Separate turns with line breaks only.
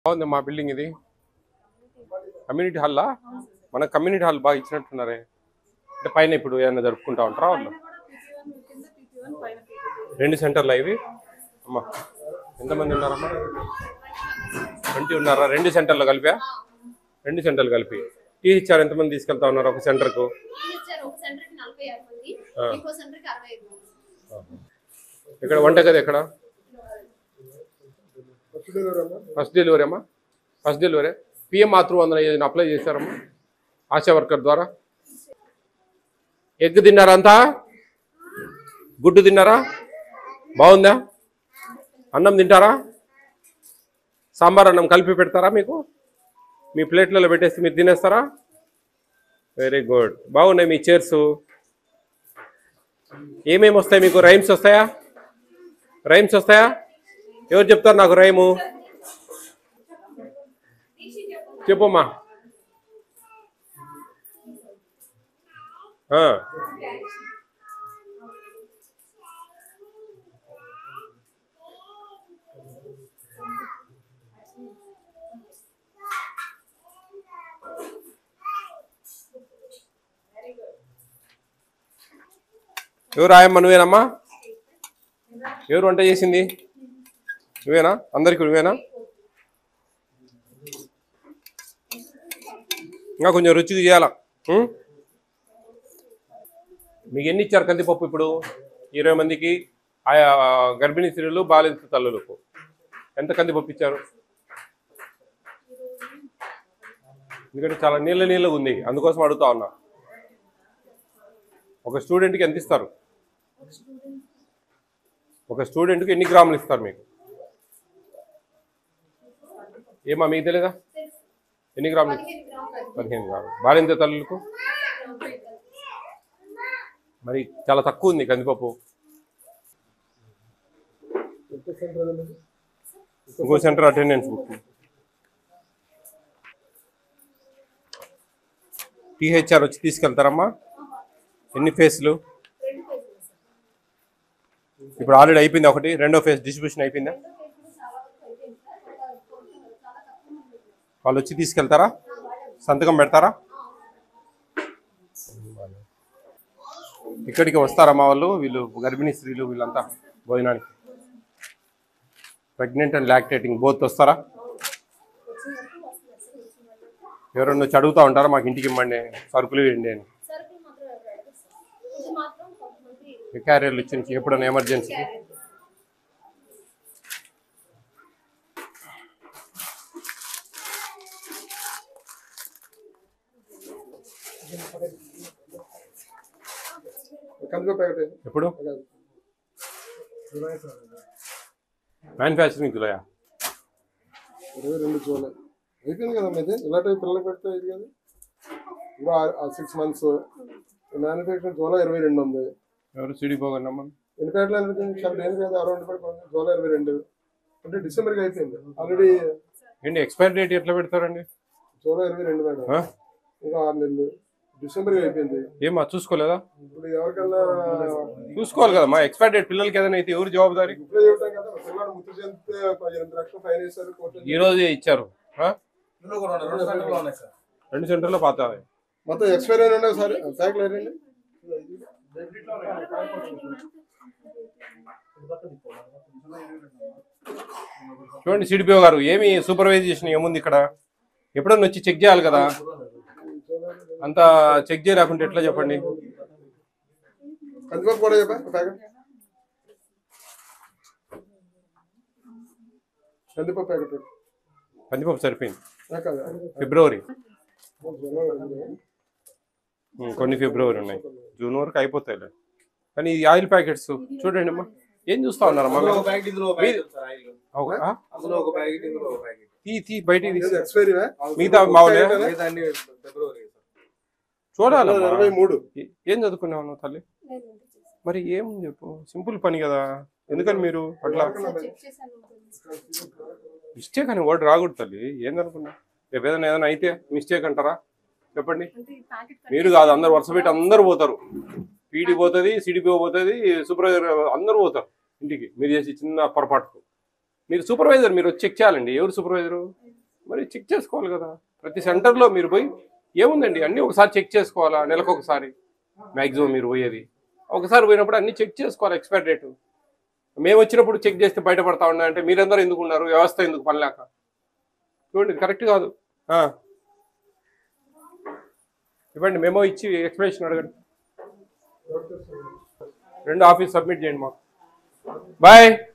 బాగుంది మా బిల్డింగ్ ఇది కమ్యూనిటీ హాల్లా మన కమ్యూనిటీ హాల్ బాగా ఇచ్చినట్టున్నారే అంటే పైన ఇప్పుడు ఏమైనా జరుపుకుంటా ఉంటారా వాళ్ళు రెండు సెంటర్లు ఇవి అమ్మా ఎంతమంది ఉన్నారమ్మా ట్వంటీ ఉన్నారా రెండు సెంటర్లు కలిపా రెండు సెంటర్లు కలిపి టీహెచ్ఆర్ ఎంతమంది తీసుకెళ్తా ఉన్నారు ఒక సెంటర్కు
ఇచ్చారు ఒక సెంటర్ కి నలభై ఆరు మంది
ఆ.
ఇంకో సెంటర్ కి అరవై ఐదు మంది
ఇక్కడ వంటగది ఎక్కడ ఫస్ట్ డెలివరీ అమ్మా ఫస్ట్ డెలివరీ పిఎం మాతృవందన ఏదైనా అప్లై చేశారమ్మా ఆశా వర్కర్ ద్వారా ఎగ్ తిన్నారా అంతా గుడ్డు తిన్నారా బాగుందా అన్నం తింటారా సాంబార్ అన్నం కలిపి పెడతారా మీకు మీ ప్లేట్లలో పెట్టేసి మీరు తినేస్తారా వెరీ గుడ్ బాగున్నాయి మీ చైర్స్ ఏమేమి వస్తాయి మీకు రైమ్స్ వస్తాయా రైమ్స్ వస్తాయా ఎవరు చెప్తారు నాకు రైము చెప్పమ్మా ఆ. ఎవరు ఆయమ్మ నువ్వేనమ్మా ఎవరు వంట చేసింది నువ్వేనా అందరికి నువ్వేనా ఇంకా కొంచెం రుచిగా చేయాలా ఉం? మీకు ఎన్ని ఇచ్చారు కందిపప్పు ఇప్పుడు ఇరవై మందికి ఆయా గర్భిణీ స్త్రీలు బాలింత తల్లులకు ఎంత కందిపప్పు ఇచ్చారు ఎందుకంటే చాలా నీళ్ళ నీళ్ళగా ఉంది అందుకోసం అడుగుతా ఉన్నా ఒక స్టూడెంట్కి ఎంత ఇస్తారు ఒక స్టూడెంట్కి ఎన్ని గ్రాములు ఇస్తారు మీకు ఏమా మీకు తెలియదా ఎన్ని గ్రాములు
పదిహేను గ్రాములు
పదిహేను గ్రాములు బాలింత తల్లులకు మరి చాలా తక్కువ ఉంది కందిపప్పు ఇంకో సెంటర్ అటెండెన్స్ బుక్ టీహెచ్ఆర్ వచ్చి తీసుకెళ్తారమ్మా ఎన్ని ఫేస్లు
రెండు పేజీలు సార్
ఇప్పుడు ఆల్రెడీ అయిపోయింది ఒకటి రెండో ఫేస్ డిస్ట్రిబ్యూషన్ అయిపోయిందా
రెండో పేజీలు చాలా వరకు అయిపోయింది సార్ ఒక కొంచెం చాలా తక్కువ మంది ఉన్నారు.
వాళ్ళు వచ్చి తీసుకెళ్తారా సంతకం పెడతారా ఇక్కడికి వస్తారమ్మా వాళ్ళు వీళ్ళు గర్భిణీ స్త్రీలు వీళ్ళంతా భోజనానికి ప్రెగ్నెంట్ అండ్ లాక్టేటింగ్ బోత్ వస్తారా
వచ్చిన వరకు వస్తున్నారు సార్ వచ్చిన వరకు
ఎవరన్నా వచ్చి అడుగుతూ ఉంటారా మాకు ఇంటికి ఇవ్వండి సరుకులు ఇవ్వండి అని
సరుకులు మాత్రం ఎవరు అడగరు సార్ ఇది మాత్రం కొంతమంది
క్యారియర్లు ఇచ్చి ఎప్పుడైనా ఎమర్జెన్సీ
క్యారెట్
కందిపప్పు ప్యాకెట్
ఎప్పుడు మ్యానుఫ్యాక్చరింగ్ జులయా
ఇరవై రెండు జూలై అయిపోయింది కదా మీది ఇలాంటి పిల్లలు పెడితే ఇది కదా ఇప్పుడు సిక్స్ మంత్స్ మ్యానుఫ్యాక్చరింగ్ జూలై ఇరవై రెండు ఉంది
ఎవరు సిడిపోగండమ్మా
ఎన్ని ప్యాకెట్లు అనిపించింది చాలా డేంజర్ కదా అరవై ప్యాకెట్ జూలై ఇరవై రెండు అంటే డిసెంబర్కి అయిపోయింది ఆల్రెడీ
ఏంటి ఎక్స్పైరీ డేట్ ఎట్లా పెడతారండి
జూలై ఇరవై రెండు మేడం
ఆ?
ఇంకా ఆరు నెలలు డిసెంబర్కి అయిపోయింది
ఏమా చూసుకోలేదా
ఇప్పుడు ఎవరికన్నా
చూసుకోవాలి కదా మా ఎక్స్పైరీ డేట్ పిల్లలకి ఏదైనా అయితే ఎవరు జవాబుదారి
ఇప్పుడు చెప్తాం కదా పిల్లలు ముత్తు చెందితే ఒక ఎనిమిది లక్షలు ఫైన్ వేశారు కోర్టు
ఈ రోజే ఇచ్చారు ఆ?
ఇందులో కూడా ఉన్నాయి. రెండు సెంటర్లు ఉన్నాయి సార్
రెండు సెంటర్లో పాత
మొత్తం ఎక్స్పైరీ అయిన ఒకసారి ప్యాకెట్లు అయినండి
చూడండి సిడిపిఓ గారు ఏమి సూపర్వైజేషన్ ఏముంది ఇక్కడ ఎప్పుడన్నా వచ్చి చెక్ చేయాలి కదా అంతా చెక్ చేయలేకుంటే ఎట్లా చెప్పండి
కందిపప్పు కూడా చెప్పా ప్యాకెట్ కందిపప్పు ప్యాకెట్
కందిపప్పు సరిపోయింది
కదా
ఫిబ్రవరి
జూలై రెండు.
ఉమ్, కొన్ని ఫిబ్రవరి ఉన్నాయి జూన్ వరకు అయిపోతాయిలే కానీ ఈ ఆయిల్ ప్యాకెట్స్ చూడండి అమ్మా ఏం చూస్తా ఉన్నారమ్మా
అందులో
మీరు?
ఒక ప్యాకెట్ ఇందులో ఒక ప్యాకెట్ సార్ ఆయిల్
ఒక- ఆ?
అందులో ఒక ప్యాకెట్ ఇందులో ఒక ప్యాకెట్
తీ తీ బయటికి తీసి
ఏది ఎక్స్పైరీ
మిగతా మామూలే?
మిగతా అన్ని ఫిబ్రవరి సార్
చూడాలమ్మా
ఇరవై మూడు
ఏ- ఏం చదువుకున్నావు నువ్వు తల్లి
నేను ఇంటికి చేశాను.
మరి ఏం చెప్పు సింపుల్ పని కదా ఎందుకని మీరు అట్లా
సార్ చెక్ చేశాను
మిస్టేక్ అని వర్డ్ రాకూడదు తల్లి ఏందనుకున్నా రేపు ఏదైనా ఏదైనా అయితే మిస్టేక్ అంటారా చెప్పండి
అంటే ఈ ప్యాకెట్ కట్
మీరు కాదు అందరు వరుస పెట్టి అందరు పోతారు పీడీ పోతుంది సిడిపిఓ పోతుంది సూపర్వైజర్ అందరూ పోతారు ఇంటికి మీరు చేసి చిన్న పొరపాటుకు మీరు సూపర్వైజర్ మీరు వచ్చి చెక్ చేయాలండి ఎవరు సూపర్వైజరు మరి చెక్ చేసుకోవాలి కదా ప్రతి సెంటర్లో మీరు పోయి ఏముందండి అన్నీ ఒకసారి చెక్ చేసుకోవాలా నెలకు ఒకసారి మ్యాక్సిమం మీరు పోయేది ఒకసారి పోయినప్పుడు అన్నీ చెక్ చేసుకోవాలి ఎక్స్పైర్ డేటు మేము వచ్చినప్పుడు చెక్ చేస్తే బయటపడతా ఉన్నా అంటే మీరందరూ ఎందుకు ఉన్నారు వ్యవస్థ ఎందుకు పనిలేక చూడండి కరెక్ట్ కాదు ఆ. ఇవ్వండి మెమో ఇచ్చి ఎక్స్ప్లెనేషన్ అడగండి రెండు ఆఫీస్ సబ్మిట్ చేయండి మాకు బాయ్